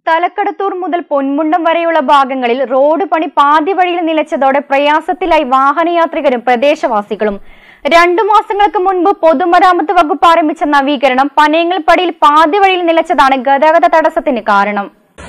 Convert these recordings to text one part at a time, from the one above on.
തലക്കടത്തൂർ മുതൽ പൊന്മുണ്ടം വരെയുള്ള ഭാഗങ്ങളിൽ റോഡ് പണി പാതി വഴിയിൽ നിലച്ചതോടെ പ്രയാസത്തിലായി വാഹനയാത്രികരും പ്രദേശവാസികളും രണ്ടു മാസങ്ങൾക്ക് മുൻപ് പൊതുമരാമത്ത് വകുപ്പ് ആരംഭിച്ച നവീകരണം പനയങ്ങൽപ്പടിയിൽ പാതി വഴിയിൽ നിലച്ചതാണ് ഗതാഗത തടസ്സത്തിന് കാരണം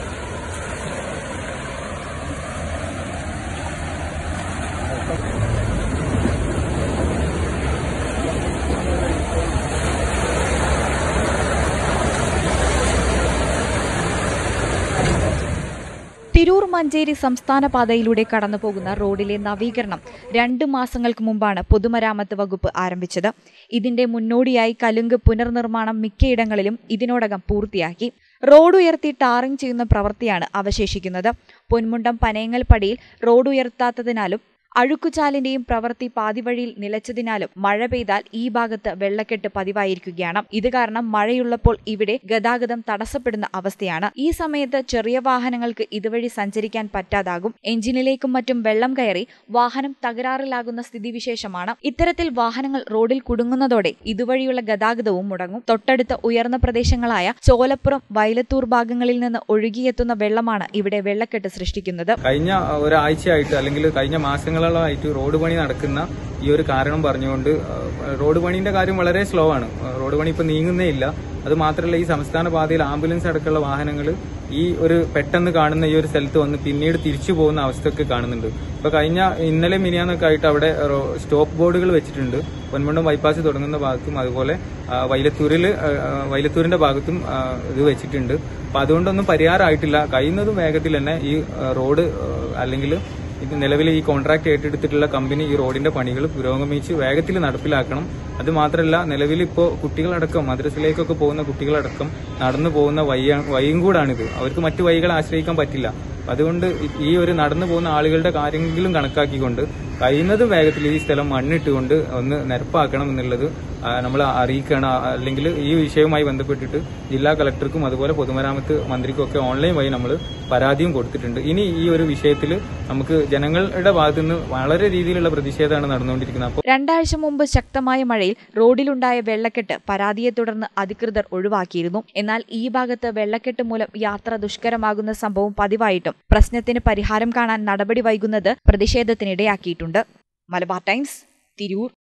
തിരൂർ മഞ്ചേരി സംസ്ഥാന പാതയിലൂടെ കടന്നുപോകുന്ന റോഡിലെ നവീകരണം രണ്ട് മാസങ്ങൾക്ക് മുമ്പാണ് പൊതുമരാമത്ത് വകുപ്പ് ആരംഭിച്ചത് ഇതിന്റെ മുന്നോടിയായി കലുങ്ക് പുനർനിർമ്മാണം മിക്കയിടങ്ങളിലും ഇതിനോടകം പൂർത്തിയാക്കി റോഡ് ഉയർത്തി ടാറിംഗ് ചെയ്യുന്ന പ്രവൃത്തിയാണ് അവശേഷിക്കുന്നത് പൊന്മുണ്ടം പനയങ്ങൽപ്പടിയിൽ റോഡ് ഉയർത്താത്തതിനാലും അഴുക്കുചാലിന്റെയും പ്രവൃത്തി പാതിവഴിയിൽ നിലച്ചതിനാലും മഴ പെയ്താൽ ഈ ഭാഗത്ത് വെള്ളക്കെട്ട് പതിവായിരിക്കുകയാണ് ഇത് കാരണം മഴയുള്ളപ്പോൾ ഇവിടെ ഗതാഗതം തടസ്സപ്പെടുന്ന അവസ്ഥയാണ് ഈ സമയത്ത് ചെറിയ വാഹനങ്ങൾക്ക് ഇതുവഴി സഞ്ചരിക്കാൻ പറ്റാതാകും എഞ്ചിനിലേക്കും മറ്റും വെള്ളം കയറി വാഹനം തകരാറിലാകുന്ന സ്ഥിതിവിശേഷമാണ് ഇത്തരത്തിൽ വാഹനങ്ങൾ റോഡിൽ കുടുങ്ങുന്നതോടെ ഇതുവഴിയുള്ള ഗതാഗതവും മുടങ്ങും തൊട്ടടുത്ത ഉയർന്ന പ്രദേശങ്ങളായ ചോലപ്പുറം വയലത്തൂർ ഭാഗങ്ങളിൽ നിന്ന് ഒഴുകിയെത്തുന്ന വെള്ളമാണ് ഇവിടെ വെള്ളക്കെട്ട് സൃഷ്ടിക്കുന്നത് കഴിഞ്ഞ ഒരാഴ്ചയായിട്ട് അല്ലെങ്കിൽ കഴിഞ്ഞ മാസങ്ങളായിട്ട് റോഡ് പണി നടക്കുന്ന ഈ ഒരു കാരണം പറഞ്ഞുകൊണ്ട് ആ, റോഡ് പണിന്റെ കാര്യം വളരെ സ്ലോ ആണ് ആ, റോഡ് പണി ഇപ്പൊ നീങ്ങുന്നേ ഇല്ല അത് മാത്രമല്ല ഈ സംസ്ഥാന പാതയിൽ ആംബുലൻസ് അടക്കമുള്ള വാഹനങ്ങൾ ഈ ഒരു പെട്ടെന്ന് കാണുന്ന ഈ ഒരു സ്ഥലത്ത് വന്ന് പിന്നീട് തിരിച്ചു പോകുന്ന അവസ്ഥയൊക്കെ കാണുന്നുണ്ട് ഇപ്പൊ കഴിഞ്ഞ ഇന്നലെ മിനിയാന്നൊക്കെ ആയിട്ട് അവിടെ റോ- സ്റ്റോപ്പ് ബോർഡുകൾ വെച്ചിട്ടുണ്ട് പൊന്മുണ്ടം ബൈപ്പാസ് തുടങ്ങുന്ന ഭാഗത്തും അതുപോലെ ആ, വൈലത്തൂരിൽ ആ, ആ, വൈലത്തൂരിന്റെ ഭാഗത്തും ആ, ഇത് വെച്ചിട്ടുണ്ട് അപ്പൊ അതുകൊണ്ടൊന്നും പരിഹാരമായിട്ടില്ല കഴിയുന്നതും വേഗത്തിൽ തന്നെ ഈ ആ, റോഡ് ആ, അല്ലെങ്കിൽ ഇത് നിലവിൽ ഈ കോൺട്രാക്ട് ഏറ്റെടുത്തിട്ടുള്ള കമ്പനി ഈ റോഡിന്റെ പണികൾ പുരോഗമിച്ച് വേഗത്തിൽ നടപ്പിലാക്കണം അത് മാത്രമല്ല നിലവിൽ ഇപ്പോൾ കുട്ടികളടക്കം മദ്രസയിലേക്കൊക്കെ പോകുന്ന കുട്ടികളടക്കം നടന്നു പോകുന്ന വയ്യ വഴിയും കൂടാണിത് അവർക്ക് മറ്റു വഴികൾ ആശ്രയിക്കാൻ പറ്റില്ല അതുകൊണ്ട് ഈ ഒരു നടന്നു പോകുന്ന ആളുകളുടെ കാര്യങ്ങളും കണക്കാക്കിക്കൊണ്ട് കഴിയുന്നതും വേഗത്തിൽ ഈ സ്ഥലം മണ്ണിട്ടുകൊണ്ട് ഒന്ന് നിരപ്പാക്കണം എന്നുള്ളത് നമ്മൾ അറിയിക്കണം ആ, അല്ലെങ്കിൽ ഈ വിഷയവുമായി ബന്ധപ്പെട്ടിട്ട് ജില്ലാ കളക്ടർക്കും അതുപോലെ പൊതുമരാമത്ത് മന്ത്രിക്കും ഒക്കെ ഓൺലൈൻ വഴി നമ്മൾ പരാതിയും കൊടുത്തിട്ടുണ്ട് ഇനി ഈ ഒരു വിഷയത്തിൽ നമുക്ക് ജനങ്ങളുടെ ഭാഗത്തു നിന്ന് വളരെ രീതിയിലുള്ള പ്രതിഷേധമാണ് നടന്നുകൊണ്ടിരിക്കുന്നത് അപ്പോൾ രണ്ടാഴ്ച മുമ്പ് ശക്തമായ മഴയിൽ റോഡിലുണ്ടായ വെള്ളക്കെട്ട് പരാതിയെ തുടർന്ന് അധികൃതർ ഒഴിവാക്കിയിരുന്നു എന്നാൽ ഈ ഭാഗത്ത് വെള്ളക്കെട്ട് മൂലം യാത്ര ദുഷ്കരമാകുന്ന സംഭവം പതിവായിട്ടും പ്രശ്നത്തിന് പരിഹാരം കാണാൻ നടപടി വൈകുന്നത് പ്രതിഷേധത്തിനിടയാക്കിയിട്ടുണ്ട് മലബാർ ടൈംസ് തിരൂർ